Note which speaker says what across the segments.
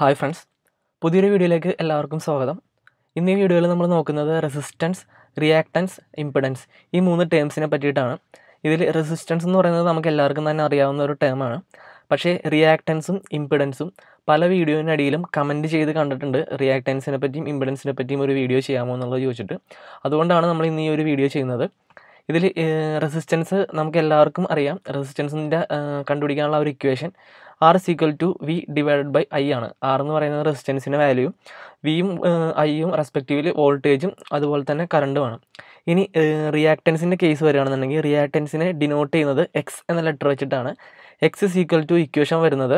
Speaker 1: hi friends പുതിയൊരു വീഡിയോയിലേക്ക് എല്ലാവർക്കും സ്വാഗതം ഇന്ന് ഈ വീഡിയോയിൽ നമ്മൾ നോക്കുന്നത് റെസിസ്റ്റൻസ് റിയാക്ടൻസ് ഇമ്പിഡൻസ് ഈ മൂന്ന് ടേംസിനെ പറ്റിയിട്ടാണ് ഇതിൽ റെസിസ്റ്റൻസ് എന്ന് പറയുന്നത് നമുക്ക് എല്ലാവർക്കും തന്നെ അറിയാവുന്ന ഒരു ടേമാണ് പക്ഷേ റിയാക്ടൻസും ഇമ്പിഡൻസും പല വീഡിയോയിനടിയിലും കമൻറ്റ് ചെയ്ത് കണ്ടിട്ടുണ്ട് റിയാക്ടൻസിനെ പറ്റിയും ഇമ്പിഡൻസിനെ പറ്റിയും ഒരു വീഡിയോ ചെയ്യാമോ എന്നുള്ളത് ചോദിച്ചിട്ട് അതുകൊണ്ടാണ് നമ്മൾ ഇന്ന് ഈ ഒരു വീഡിയോ ചെയ്യുന്നത് ഇതിൽ റെസിസ്റ്റൻസ് നമുക്ക് എല്ലാവർക്കും അറിയാം റെസിസ്റ്റൻസിൻ്റെ കണ്ടുപിടിക്കാനുള്ള ഒരു equation R is equal to V divided by I ആണ് ആർ എന്ന് പറയുന്നത് റെസിസ്റ്റൻസിൻ്റെ വാല്യൂയും വിയും ഐയും റെസ്പെക്റ്റീവ്ലി വോൾട്ടേജും അതുപോലെ തന്നെ കറണ്ടുമാണ് ഇനി റിയാക്ടൻസിൻ്റെ കേസ് വരികയാണെന്നുണ്ടെങ്കിൽ റിയാക്ടൻസിനെ ഡിനോട്ട് ചെയ്യുന്നത് എക്സ് എന്ന ലെറ്റർ വെച്ചിട്ടാണ് X is equal to equation വരുന്നത്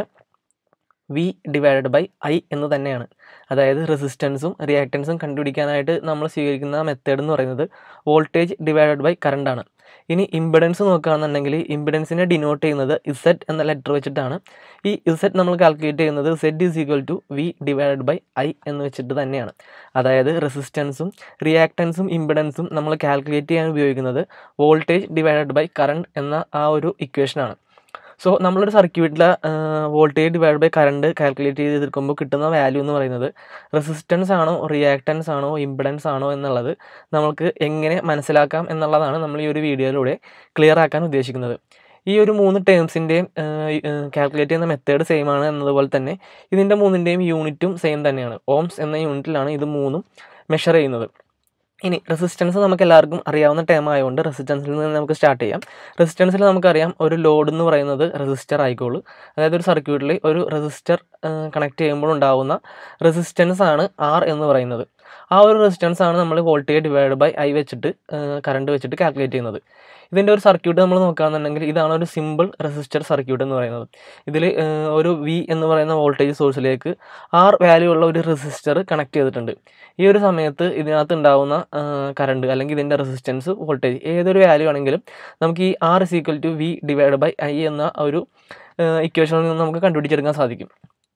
Speaker 1: വി ഡിവൈഡഡ് ബൈ ഐ എന്ന് തന്നെയാണ് അതായത് റെസിസ്റ്റൻസും റിയാക്ടൻസും കണ്ടുപിടിക്കാനായിട്ട് നമ്മൾ സ്വീകരിക്കുന്ന മെത്തേഡ് എന്ന് പറയുന്നത് വോൾട്ടേജ് ഡിവൈഡഡ് ബൈ കറണ്ട് ആണ് ഇനി ഇമ്പിഡൻസ് നോക്കുകയാണെന്നുണ്ടെങ്കിൽ ഇമ്പിഡൻസിനെ ഡിനോട്ട് ചെയ്യുന്നത് ഇസെഡ് എന്ന ലെറ്റർ വെച്ചിട്ടാണ് ഈ ഇസെഡ് നമ്മൾ കാൽക്കുലേറ്റ് ചെയ്യുന്നത് Z is equal to V divided by I എന്ന് വെച്ചിട്ട് തന്നെയാണ് അതായത് റെസിസ്റ്റൻസും റിയാക്ടൻസും ഇമ്പിഡൻസും നമ്മൾ കാൽക്കുലേറ്റ് ചെയ്യാൻ ഉപയോഗിക്കുന്നത് വോൾട്ടേജ് ഡിവൈഡഡ് ബൈ കറണ്ട് എന്ന ആ ഒരു ഇക്വേഷനാണ് സോ നമ്മളൊരു സർക്യൂട്ടിൽ voltage divide by current calculate ചെയ്തെടുക്കുമ്പോൾ കിട്ടുന്ന വാല്യൂ എന്ന് പറയുന്നത് റെസിസ്റ്റൻസ് ആണോ റിയാക്ടൻസ് ആണോ ഇമ്പിഡൻസ് ആണോ എന്നുള്ളത് നമുക്ക് എങ്ങനെ മനസ്സിലാക്കാം എന്നുള്ളതാണ് നമ്മൾ ഈ ഒരു വീഡിയോയിലൂടെ ക്ലിയർ ആക്കാൻ ഉദ്ദേശിക്കുന്നത് ഈ ഒരു മൂന്ന് ടേംസിൻ്റെയും കാൽക്കുലേറ്റ് ചെയ്യുന്ന മെത്തേഡ് സെയിം ആണ് എന്നതുപോലെ തന്നെ ഇതിൻ്റെ മൂന്നിൻ്റെയും യൂണിറ്റും സെയിം തന്നെയാണ് ഓംസ് എന്ന യൂണിറ്റിലാണ് ഇത് മൂന്നും മെഷർ ചെയ്യുന്നത് ഇനി റെസിസ്റ്റൻസ് നമുക്ക് എല്ലാവർക്കും അറിയാവുന്ന ടേം ആയതുകൊണ്ട് റെസിസ്റ്റൻസിൽ നിന്ന് നമുക്ക് സ്റ്റാർട്ട് ചെയ്യാം റെസിസ്റ്റൻസിൽ നമുക്കറിയാം ഒരു ലോഡ് എന്ന് പറയുന്നത് റെസിസ്റ്റർ ആയിക്കോളൂ അതായത് ഒരു സർക്യൂട്ടിൽ ഒരു റെസിസ്റ്റർ കണക്ട് ചെയ്യുമ്പോൾ ഉണ്ടാകുന്ന റെസിസ്റ്റൻസ് ആണ് ആർ എന്ന് പറയുന്നത് ആ ഒരു റെസിസ്റ്റൻസ് ആണ് നമ്മൾ വോൾട്ടേജ് ഡിവൈഡ് ബൈ ഐ വെച്ചിട്ട് കറണ്ട് വെച്ചിട്ട് കാൽക്കുലേറ്റ് ചെയ്യുന്നത് ഇതിൻ്റെ ഒരു സർക്യൂട്ട് നമ്മൾ നോക്കുകയാണെന്നുണ്ടെങ്കിൽ ഇതാണ് ഒരു സിമ്പിൾ റെസിസ്റ്റർ സർക്യൂട്ട് എന്ന് പറയുന്നത് ഇതിൽ ഒരു വി എന്ന് പറയുന്ന വോൾട്ടേജ് സോഴ്സിലേക്ക് ആർ വാല്യൂ ഉള്ള ഒരു റെസിസ്റ്റർ കണക്ട് ചെയ്തിട്ടുണ്ട് ഈ ഒരു സമയത്ത് ഇതിനകത്ത് ഉണ്ടാകുന്ന കറണ്ട് അല്ലെങ്കിൽ ഇതിൻ്റെ റെസിസ്റ്റൻസ് വോൾട്ടേജ് ഏതൊരു വാല്യൂ ആണെങ്കിലും നമുക്ക് ഈ R is equal to V divide by I എന്ന ഒരു ഇക്വേഷനിൽ നിന്ന് നമുക്ക് കണ്ടുപിടിച്ചെടുക്കാൻ സാധിക്കും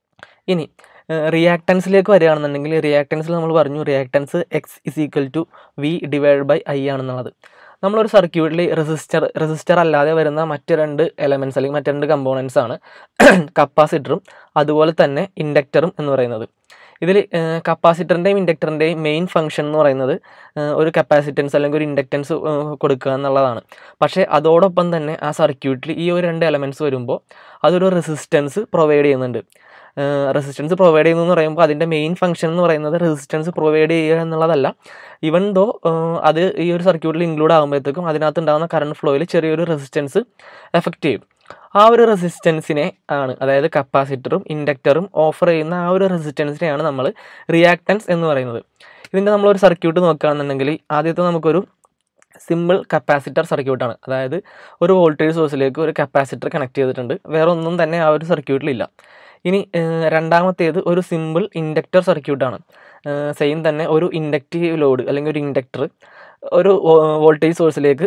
Speaker 1: ഇനി റിയാക്ടൻസിലേക്ക് വരികയാണെന്നുണ്ടെങ്കിൽ റിയാക്ടൻസിൽ നമ്മൾ പറഞ്ഞു reactance X is equal to V divide by I ആണെന്നുള്ളത് നമ്മളൊരു സർക്യൂട്ടിൽ റെസിസ്റ്റർ റെസിസ്റ്റർ അല്ലാതെ വരുന്ന മറ്റ് രണ്ട് എലമെൻറ്റ്സ് അല്ലെങ്കിൽ മറ്റ് രണ്ട് കമ്പോണൻസ് ആണ് കപ്പാസിറ്ററും അതുപോലെ തന്നെ ഇൻഡക്ടറും എന്ന് പറയുന്നത് ഇതിൽ കപ്പാസിറ്ററിൻ്റെയും ഇൻഡക്ടറിൻ്റെയും മെയിൻ ഫംഗ്ഷൻ എന്ന് പറയുന്നത് ഒരു കപ്പാസിറ്റൻസ് അല്ലെങ്കിൽ ഒരു ഇൻഡക്റ്റൻസ് കൊടുക്കുക എന്നുള്ളതാണ് പക്ഷേ അതോടൊപ്പം തന്നെ ആ സർക്യൂട്ടിൽ ഈ ഒരു രണ്ട് എലമെൻറ്റ്സ് വരുമ്പോൾ അതൊരു റെസിസ്റ്റൻസ് പ്രൊവൈഡ് ചെയ്യുന്നുണ്ട് റെസിസ്റ്റൻസ് പ്രൊവൈഡ് ചെയ്യുന്നു എന്ന് പറയുമ്പോൾ അതിൻ്റെ മെയിൻ ഫംഗ്ഷൻ എന്ന് പറയുന്നത് റെസിസ്റ്റൻസ് പ്രൊവൈഡ് ചെയ്യുക എന്നുള്ളതല്ല ഇവൻ ദോ അത് ഈ ഒരു സർക്യൂട്ടിൽ ഇൻക്ലൂഡ് ആകുമ്പോഴത്തേക്കും അതിനകത്ത് ഉണ്ടാകുന്ന കറണ്ട് ഫ്ലോയിൽ ചെറിയൊരു റെസിസ്റ്റൻസ് എഫക്റ്റ് ചെയ്യും ആ ഒരു റെസിസ്റ്റൻസിനെ ആണ് അതായത് കപ്പാസിറ്ററും ഇൻഡക്ടറും ഓഫർ ചെയ്യുന്ന ആ ഒരു റെസിസ്റ്റൻസിനെയാണ് നമ്മൾ റിയാക്ടൻസ് എന്ന് പറയുന്നത് ഇതിൻ്റെ നമ്മളൊരു സർക്യൂട്ട് നോക്കുകയാണെന്നുണ്ടെങ്കിൽ ആദ്യത്തെ നമുക്കൊരു സിമ്പിൾ കപ്പാസിറ്റർ സർക്യൂട്ടാണ് അതായത് ഒരു വോൾട്ടേജ് സോഴ്സിലേക്ക് ഒരു കപ്പാസിറ്റർ കണക്ട് ചെയ്തിട്ടുണ്ട് വേറെ ഒന്നും തന്നെ ആ ഒരു സർക്യൂട്ടിലില്ല ഇനി രണ്ടാമത്തേത് ഒരു സിമ്പിൾ ഇൻഡക്ടർ സർക്യൂട്ടാണ് സെയിം തന്നെ ഒരു ഇൻഡക്റ്റീവ് ലോഡ് അല്ലെങ്കിൽ ഒരു ഇൻഡക്ടർ ഒരു വോൾട്ടേജ് സോഴ്സിലേക്ക്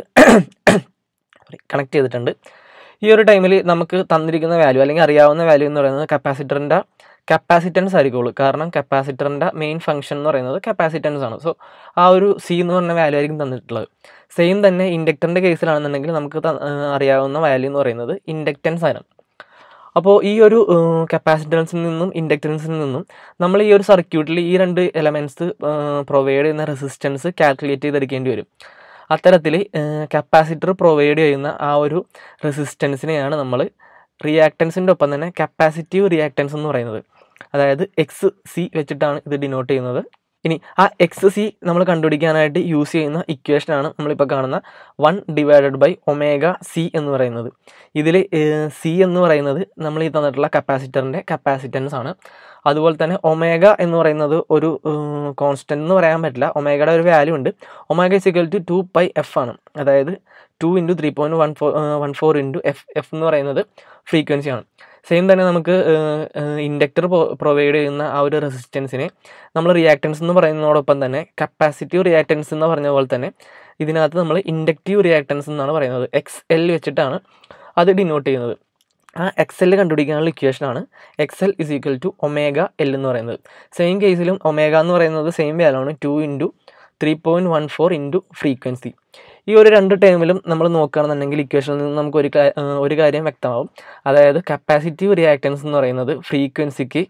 Speaker 1: കണക്ട് ചെയ്തിട്ടുണ്ട് ഈ ഒരു ടൈമിൽ നമുക്ക് തന്നിരിക്കുന്ന വാല്യൂ അല്ലെങ്കിൽ അറിയാവുന്ന വാല്യൂ എന്ന് പറയുന്നത് കപ്പാസിറ്ററിൻ്റെ കപ്പാസിറ്റൻസ് ആയിരിക്കുള്ളൂ കാരണം കപ്പാസിറ്ററിൻ്റെ മെയിൻ ഫംഗ്ഷൻ എന്ന് പറയുന്നത് കപ്പാസിറ്റൻസ് ആണ് സോ ആ ഒരു സി എന്ന് പറഞ്ഞ വാല്യൂ ആയിരിക്കും തന്നിട്ടുള്ളത് സെയിം തന്നെ ഇൻഡക്ടറിൻ്റെ കേസിലാണെന്നുണ്ടെങ്കിൽ നമുക്ക് അറിയാവുന്ന വാല്യൂ എന്ന് പറയുന്നത് ഇൻഡക്റ്റൻസ് ആണ് അപ്പോൾ ഈ ഒരു കപ്പാസിറ്റൻസിൽ നിന്നും ഇൻഡക്റ്റൻസിൽ നിന്നും നമ്മൾ ഈ ഒരു സർക്യൂട്ടിൽ ഈ രണ്ട് എലമെൻറ്റ്സ് പ്രൊവൈഡ് ചെയ്യുന്ന റെസിസ്റ്റൻസ് കാൽക്കുലേറ്റ് ചെയ്തെടുക്കേണ്ടി വരും അത്തരത്തിൽ കപ്പാസിറ്റർ പ്രൊവൈഡ് ചെയ്യുന്ന ആ ഒരു റെസിസ്റ്റൻസിനെയാണ് നമ്മൾ റിയാക്ടൻസിൻ്റെ ഒപ്പം തന്നെ കപ്പാസിറ്റീവ് റിയാക്ടൻസ് എന്ന് പറയുന്നത് അതായത് എക്സ് സി വെച്ചിട്ടാണ് ഇത് ഡിനോട്ട് ചെയ്യുന്നത് ഇനി ആ എക്സ് സി നമ്മൾ കണ്ടുപിടിക്കാനായിട്ട് യൂസ് ചെയ്യുന്ന ഇക്വേഷനാണ് നമ്മളിപ്പോൾ കാണുന്ന one divided by omega C എന്ന് പറയുന്നത് ഇതിൽ സി എന്ന് പറയുന്നത് നമ്മൾ ഈ തന്നിട്ടുള്ള കപ്പാസിറ്ററിൻ്റെ കപ്പാസിറ്റൻസ് ആണ് അതുപോലെ തന്നെ ഒമേഗ എന്ന് പറയുന്നത് ഒരു കോൺസ്റ്റൻ്റ് എന്ന് പറയാൻ പറ്റില്ല ഒമേഗയുടെ ഒരു വാല്യൂ ഉണ്ട് omega is equal to two pi F ആണ് അതായത് two into three point one four one four into F F എന്ന് പറയുന്നത് ഫ്രീക്വൻസിയാണ് സെയിം തന്നെ നമുക്ക് ഇൻഡക്ടർ പ്രൊവൈഡ് ചെയ്യുന്ന ആ ഒരു റെസിസ്റ്റൻസിനെ നമ്മൾ റിയാക്ടൻസ് എന്ന് പറയുന്നതോടൊപ്പം തന്നെ കപ്പാസിറ്റീവ് റിയാക്ടൻസ് എന്ന് പറഞ്ഞ പോലെ തന്നെ ഇതിനകത്ത് നമ്മൾ ഇൻഡക്റ്റീവ് റിയാക്ടൻസ് എന്നാണ് പറയുന്നത് എക്സ് എൽ വെച്ചിട്ടാണ് അത് ഡിനോട്ട് ചെയ്യുന്നത് ആ എക്സ് എൽ കണ്ടുപിടിക്കാനുള്ള ഇക്വേഷനാണ് X L is equal to omega L എന്ന് പറയുന്നത് സെയിം കേസിലും ഒമേഗ എന്ന് പറയുന്നത് സെയിം വാല്യൂ ആണ് two into three point one four into frequency ഈ ഒരു രണ്ട് ടേമിലും നമ്മൾ നോക്കുകയാണെന്നുണ്ടെങ്കിൽ ഇക്വേഷനിൽ നിന്ന് നമുക്ക് ഒരു കാ- ഒരു കാര്യം വ്യക്തമാവും അതായത് കപ്പാസിറ്റീവ് റിയാക്ടൻസ് എന്ന് പറയുന്നത് ഫ്രീക്വൻസിക്ക്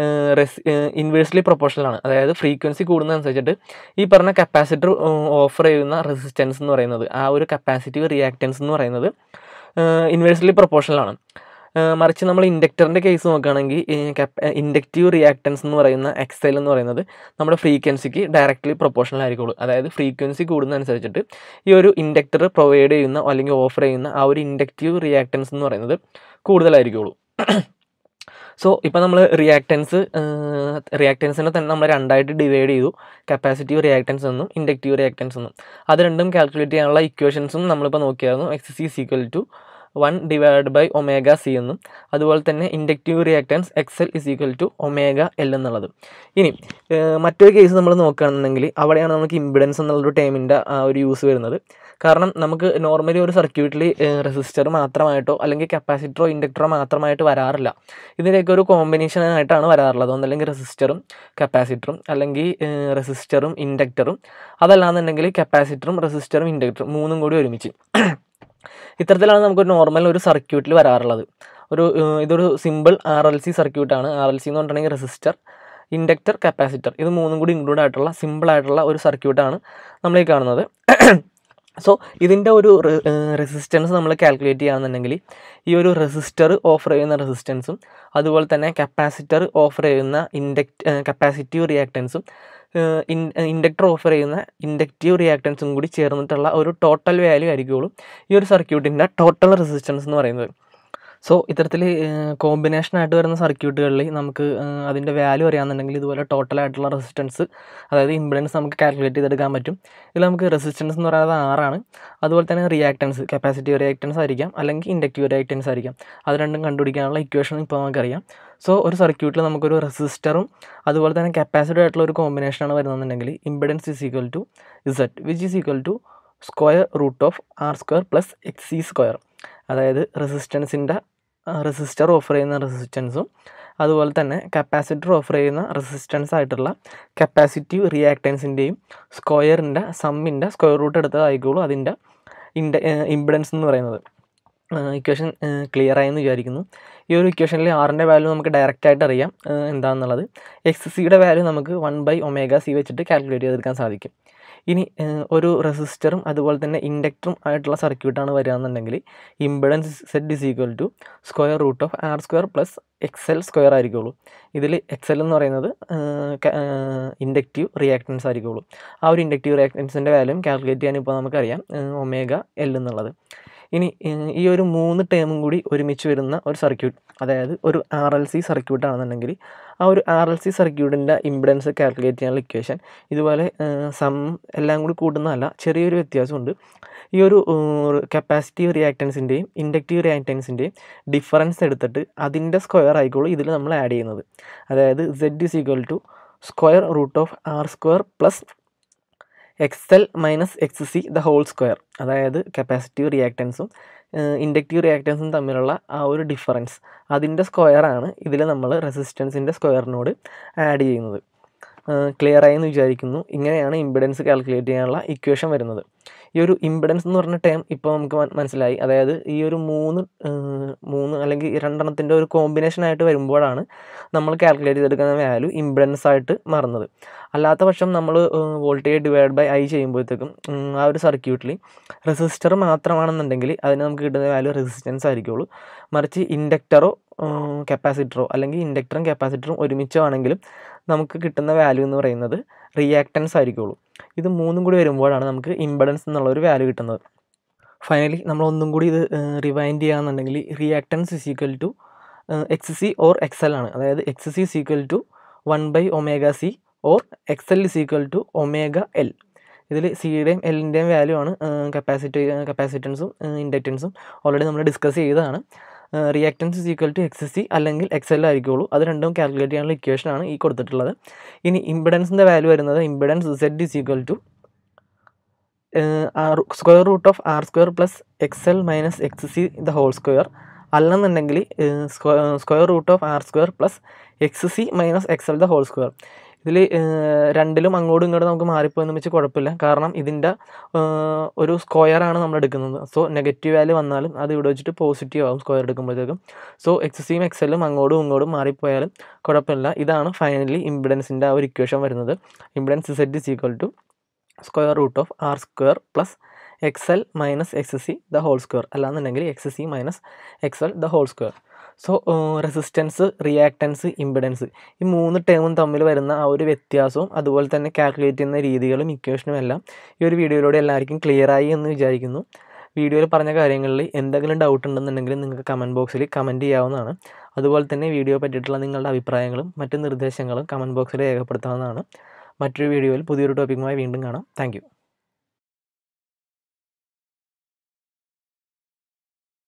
Speaker 1: റെസ് ഇൻവേഴ്സ്ലി പ്രൊപ്പോർഷണൽ ആണ് അതായത് ഫ്രീക്വൻസി കൂടുന്നതനുസരിച്ചിട്ട് ഈ പറഞ്ഞ കപ്പാസിറ്റർ ഓഫർ ചെയ്യുന്ന റെസിസ്റ്റൻസ് എന്ന് പറയുന്നത് ആ ഒരു കപ്പാസിറ്റീവ് റിയാക്റ്റൻസ് എന്ന് പറയുന്നത് ഇൻവേഴ്സ്ലി പ്രൊപ്പോർഷണൽ ആണ് ഏഹ് മറിച്ച് നമ്മൾ ഇൻഡക്ടറിൻ്റെ കേസ് നോക്കുകയാണെങ്കിൽ ഇൻഡക്റ്റീവ് റിയാക്റ്റൻസ് എന്ന് പറയുന്ന എക്സൽ എന്ന് പറയുന്നത് നമ്മുടെ ഫ്രീക്വൻസിക്ക് ഡയറക്റ്റ്ലി പ്രൊപ്പോർഷണൽ ആയിരിക്കുള്ളൂ അതായത് ഫ്രീക്വൻസി കൂടുന്നതനുസരിച്ചിട്ട് ഈ ഒരു ഇൻഡക്ടർ പ്രൊവൈഡ് ചെയ്യുന്ന അല്ലെങ്കിൽ ഓഫർ ചെയ്യുന്ന ആ ഒരു ഇൻഡക്റ്റീവ് റിയാക്റ്റൻസ് എന്ന് പറയുന്നത് കൂടുതലായിരിക്കുള്ളൂ സോ ഇപ്പോൾ നമ്മൾ റിയാക്റ്റൻസ് റിയാക്റ്റൻസിനെ തന്നെ നമ്മൾ രണ്ടായിട്ട് ഡിവൈഡ് ചെയ്തു കപ്പാസിറ്റീവ് റിയാക്റ്റൻസ് എന്നും ഇൻഡക്റ്റീവ് റിയാക്റ്റൻസ് എന്നും അത് രണ്ടും കാൽക്കുലേറ്റ് ചെയ്യാനുള്ള ഇക്വേഷൻസും നമ്മളിപ്പോൾ നോക്കിയായിരുന്നു X C equal to one divide by omega C എന്നും അതുപോലെ തന്നെ inductive reactance X L is equal to omega L എന്നുള്ളത് ഇനി ഏഹ് മറ്റൊരു കേസ് നമ്മൾ നോക്കുകയാണെന്നുണ്ടെങ്കിൽ അവിടെയാണ് നമുക്ക് ഇമ്പിഡൻസ് എന്നുള്ളൊരു ടേമിൻ്റെ ആ ഒരു യൂസ് വരുന്നത് കാരണം നമുക്ക് നോർമലി ഒരു സർക്യൂട്ടിൽ റെസിസ്റ്റർ മാത്രമായിട്ടോ അല്ലെങ്കിൽ കപ്പാസിറ്ററോ ഇൻഡക്ടറോ മാത്രമായിട്ട് വരാറില്ല ഇതിൻ്റെയൊക്കെ ഒരു കോമ്പിനേഷൻ ആയിട്ടാണ് വരാറുള്ളത് ഒന്നല്ലെങ്കിൽ റെസിസ്റ്ററും കപ്പാസിറ്ററും അല്ലെങ്കിൽ റെസിസ്റ്ററും ഇൻഡക്ടറും അതല്ലാന്നുണ്ടെങ്കിൽ കപ്പാസിറ്ററും റെസിസ്റ്ററും ഇൻഡക്ടറും മൂന്നും കൂടി ഒരുമിച്ച് ഇത്തരത്തിലാണ് നമുക്ക് നോർമൽ ഒരു സർക്യൂട്ടിൽ വരാറുള്ളത് ഒരു ഏഹ് ഇതൊരു സിമ്പിൾ ആർ എൽ സി സർക്യൂട്ടാണ് ആർ എൽ സി എന്ന് പറഞ്ഞിട്ടുണ്ടെങ്കിൽ റെസിസ്റ്റർ ഇൻഡക്ടർ കപ്പാസിറ്റർ ഇത് മൂന്നും കൂടി ഇൻക്ലൂഡ് ആയിട്ടുള്ള സിമ്പിൾ ആയിട്ടുള്ള ഒരു സർക്യൂട്ടാണ് നമ്മൾ ഈ കാണുന്നത് സോ ഇതിൻ്റെ ഒരു റെസിസ്റ്റൻസ് നമ്മൾ കാൽക്കുലേറ്റ് ചെയ്യുകയാണെന്നുണ്ടെങ്കിൽ ഈ ഒരു റെസിസ്റ്റർ ഓഫർ ചെയ്യുന്ന റെസിസ്റ്റൻസും അതുപോലെ തന്നെ കപ്പാസിറ്റർ ഓഫർ ചെയ്യുന്ന ഇൻഡക്ട് കപ്പാസിറ്റീവ് റിയാക്റ്റൻസും ഇൻഡക്ടർ ഓഫർ ചെയ്യുന്ന ഇൻഡക്റ്റീവ് റിയാക്റ്റൻസും കൂടി ചേർന്നിട്ടുള്ള ഒരു ടോട്ടൽ വാല്യൂ ആയിരിക്കുള്ളൂ ഈ ഒരു സർക്യൂട്ടിൻ്റെ ടോട്ടൽ റെസിസ്റ്റൻസ് എന്ന് പറയുന്നത് സോ ഇത്തരത്തിൽ കോമ്പിനേഷൻ ആയിട്ട് വരുന്ന സർക്യൂട്ടുകളിൽ നമുക്ക് ഏഹ് അതിൻ്റെ വാല്യൂ അറിയാമെന്നുണ്ടെങ്കിൽ ഇതുപോലെ ടോട്ടൽ ആയിട്ടുള്ള റെസിസ്റ്റൻസ് അതായത് ഇമ്പിഡൻസ് നമുക്ക് കാൽക്കുലേറ്റ് ചെയ്തെടുക്കാൻ പറ്റും ഇതിൽ നമുക്ക് റെസിസ്റ്റൻസ് എന്ന് പറയുന്നത് ആറാണ് അതുപോലെ തന്നെ റിയാക്റ്റൻസ് കപ്പാസിറ്റീവ് റിയാക്റ്റൻസ് ആയിരിക്കാം അല്ലെങ്കിൽ ഇൻഡക്റ്റീവ് റിയാക്റ്റൻസ് ആയിരിക്കാം അത് രണ്ടും കണ്ടുപിടിക്കാനുള്ള ഇക്വേഷൻ ഇപ്പോൾ നമുക്കറിയാം സോ ഒരു സർക്യൂട്ടിൽ നമുക്കൊരു റെസിസ്റ്ററും അതുപോലെ തന്നെ കപ്പാസിറ്റർ ആയിട്ടുള്ള ഒരു കോമ്പിനേഷനാണ് വരുന്നതെന്നുണ്ടെങ്കിൽ impedance is equal to Z which is equal to square root of R square plus X C square അതായത് റെസിസ്റ്റൻസിൻ്റെ റെസിസ്റ്റർ ഓഫർ ചെയ്യുന്ന റെസിസ്റ്റൻസും അതുപോലെ തന്നെ കപ്പാസിറ്റർ ഓഫർ ചെയ്യുന്ന റെസിസ്റ്റൻസ് ആയിട്ടുള്ള കപ്പാസിറ്റീവ് റിയാക്റ്റൻസിൻ്റെയും സ്ക്വയറിൻ്റെ സമ്മിൻ്റെ സ്ക്വയർ റൂട്ട് എടുത്തതായിക്കോളൂ അതിൻ്റെ ഇൻഡ ഇമ്പിഡൻസ് എന്ന് പറയുന്നത് ഇക്വേഷൻ ക്ലിയർ ആയെന്ന് വിചാരിക്കുന്നു ഈ ഒരു ഇക്വേഷനിൽ ആറിൻ്റെ വാല്യൂ നമുക്ക് ഡയറക്റ്റ് ആയിട്ട് അറിയാം ഏഹ് എന്താണെന്നുള്ളത് എക്സ് സിയുടെ വാല്യൂ നമുക്ക് വൺ ബൈ ഒമേഗ സി വെച്ചിട്ട് കാൽക്കുലേറ്റ് ചെയ്തെടുക്കാൻ സാധിക്കും ഇനി ഏഹ് ഒരു റെസിസ്റ്ററും അതുപോലെ തന്നെ ഇൻഡക്ടറും ആയിട്ടുള്ള സർക്യൂട്ടാണ് വരികയെന്നുണ്ടെങ്കിൽ impedance Z is equal to square root of R square plus X L square ആയിരിക്കുള്ളൂ ഇതിൽ എക്സ് എൽ എന്ന് പറയുന്നത് ഇൻഡക്റ്റീവ് റിയാക്റ്റൻസ് ആയിരിക്കുള്ളൂ ആ ഒരു ഇൻഡക്റ്റീവ് റിയാക്റ്റൻസിൻ്റെ വാല്യൂ കാൽക്കുലേറ്റ് ചെയ്യാൻ ഇപ്പോൾ നമുക്കറിയാം ഒമേഗ എൽ എന്നുള്ളത് ഇനി ഏഹ് ഈ ഒരു മൂന്ന് ടേമും കൂടി ഒരുമിച്ച് വരുന്ന ഒരു സർക്യൂട്ട് അതായത് ഒരു ആർ എൽ സി സർക്യൂട്ട് ആണെന്നുണ്ടെങ്കിൽ ആ ഒരു ആർ എൽ സി സർക്യൂട്ടിൻ്റെ ഇമ്പിഡൻസ് കാൽക്കുലേറ്റ് ചെയ്യാനുള്ള ഇക്വേഷൻ ഇതുപോലെ സം എല്ലാം കൂടി കൂട്ടുന്നതല്ല ചെറിയൊരു വ്യത്യാസമുണ്ട് ഈ ഒരു കപ്പാസിറ്റീവ് റിയാക്റ്റൻസിൻ്റെയും ഇൻഡക്റ്റീവ് റിയാക്റ്റൻസിൻ്റെയും ഡിഫറൻസ് എടുത്തിട്ട് അതിൻ്റെ സ്ക്വയർ ആയിക്കോളൂ ഇതിൽ നമ്മൾ ആഡ് ചെയ്യുന്നത് അതായത് Z is equal to square root of R square plus X L minus X C the whole square അതായത് കപ്പാസിറ്റീവ് റിയാക്റ്റൻസും ഇൻഡക്റ്റീവ് റിയാക്റ്റൻസും തമ്മിലുള്ള ആ ഒരു ഡിഫറൻസ് അതിൻ്റെ സ്ക്വയറാണ് ഇതിൽ നമ്മൾ റെസിസ്റ്റൻസിൻ്റെ സ്ക്വയറിനോട് ആഡ് ചെയ്യുന്നത് ക്ലിയർ ആയെന്ന് വിചാരിക്കുന്നു ഇങ്ങനെയാണ് ഇമ്പിഡൻസ് കാൽക്കുലേറ്റ് ചെയ്യാനുള്ള ഇക്വേഷൻ വരുന്നത് ഈ ഒരു ഇമ്പിഡൻസ് എന്ന് പറഞ്ഞ ടേം ഇപ്പോൾ നമുക്ക് മന- മനസ്സിലായി അതായത് ഈ ഒരു മൂന്ന് ഏഹ്, മൂന്ന് അല്ലെങ്കിൽ ഈ രണ്ടെണ്ണത്തിൻ്റെ ഒരു കോമ്പിനേഷൻ ആയിട്ട് വരുമ്പോഴാണ് നമ്മൾ കാൽക്കുലേറ്റ് ചെയ്തെടുക്കുന്ന വാല്യൂ ഇമ്പിഡൻസ് ആയിട്ട് മാറുന്നത് അല്ലാത്ത പക്ഷം നമ്മൾ വോൾട്ടേജ് ഡിവൈഡ് ബൈ ഐ ചെയ്യുമ്പോഴത്തേക്കും ഉം, ആ ഒരു സർക്യൂട്ടിൽ റെസിസ്റ്റർ മാത്രമാണെന്നുണ്ടെങ്കിൽ അതിന് നമുക്ക് കിട്ടുന്ന വാല്യൂ റെസിസ്റ്റൻസ് ആയിരിക്കുള്ളൂ മറിച്ച് ഇൻഡക്ടറോ കപ്പാസിറ്ററോ അല്ലെങ്കിൽ ഇൻഡക്ടറും കപ്പാസിറ്ററും ഒരുമിച്ചോ ആണെങ്കിലും നമുക്ക് കിട്ടുന്ന വാല്യൂ എന്ന് പറയുന്നത് റിയാക്റ്റൻസ് ആയിരിക്കുള്ളൂ ഇത് മൂന്നും കൂടി വരുമ്പോഴാണ് നമുക്ക് ഇമ്പഡൻസ് എന്നുള്ള ഒരു വാല്യൂ കിട്ടുന്നത് ഫൈനലി നമ്മൾ ഒന്നും കൂടി ഇത് റിവൈൻഡ് ചെയ്യുകയാണെന്നുണ്ടെങ്കിൽ reactance is equal to X C or X L ആണ് അതായത് X C is equal to one by omega C or X L is equal to omega L ഇതിൽ സിയുടെയും എല്ലിൻ്റെയും വാല്യൂ ആണ് കപ്പാസിറ്റി കപ്പാസിറ്റൻസും ഇൻഡക്റ്റൻസും ഓൾറെഡി നമ്മൾ ഡിസ്കസ് ചെയ്തതാണ് reactance is equal to X C അല്ലെങ്കിൽ എക്സ് എൽ ആയിരിക്കുള്ളൂ അത് രണ്ടും കാൽക്കുലേറ്റ് ചെയ്യാനുള്ള ഇക്വേഷനാണ് ഈ കൊടുത്തിട്ടുള്ളത് ഇനി ഇമ്പിഡൻസിൻ്റെ വാല്യൂ വരുന്നത് impedance Z is equal to R square root of R square plus X L minus X C the whole square അല്ലെന്നുണ്ടെങ്കിൽ square root of R square plus X C minus X L the whole square ഇതിൽ രണ്ടിലും അങ്ങോട്ടും ഇങ്ങോട്ടും നമുക്ക് മാറിപ്പോയെന്ന് വെച്ച് കുഴപ്പമില്ല കാരണം ഇതിൻ്റെ ഒരു സ്ക്വയറാണ് നമ്മൾ എടുക്കുന്നത് സോ നെഗറ്റീവ് വാല്യൂ വന്നാലും അത് ഇവിടെ വെച്ചിട്ട് പോസിറ്റീവ് ആവും സ്ക്വയർ എടുക്കുമ്പോഴത്തേക്കും സോ എക്സസിയും എക്സലും അങ്ങോട്ടും ഇങ്ങോട്ടും മാറിപ്പോയാലും കുഴപ്പമില്ല ഇതാണ് ഫൈനലി ഇമ്പിഡൻസിൻ്റെ ആ ഒരു ഇക്വേഷൻ വരുന്നത് impedance Z is equal to square root of R square plus X L minus X C the whole square അല്ലാന്നുണ്ടെങ്കിൽ X C minus X L the whole square so resistance reactance impedance ഈ മൂന്ന് ടേമും തമ്മിൽ വരുന്ന ആ ഒരു വ്യത്യാസവും അതുപോലെ തന്നെ കാൽക്കുലേറ്റ് ചെയ്യുന്ന രീതികളും ഇക്വേഷനും എല്ലാം ഈ ഒരു വീഡിയോയിലൂടെ എല്ലാവർക്കും ക്ലിയർ ആയി എന്ന് വിചാരിക്കുന്നു വീഡിയോയിൽ പറഞ്ഞ കാര്യങ്ങളിൽ എന്തെങ്കിലും ഡൗട്ട് ഉണ്ടെന്നുണ്ടെങ്കിൽ നിങ്ങൾക്ക് കമൻറ്റ് ബോക്സിൽ കമൻറ്റ് ചെയ്യാവുന്നതാണ് അതുപോലെ തന്നെ വീഡിയോ പറ്റിയിട്ടുള്ള നിങ്ങളുടെ അഭിപ്രായങ്ങളും മറ്റ് നിർദ്ദേശങ്ങളും കമൻറ്റ് ബോക്സിൽ രേഖപ്പെടുത്താവുന്നതാണ് മറ്റൊരു വീഡിയോയിൽ പുതിയൊരു ടോപ്പിക്കുമായി വീണ്ടും കാണാം താങ്ക്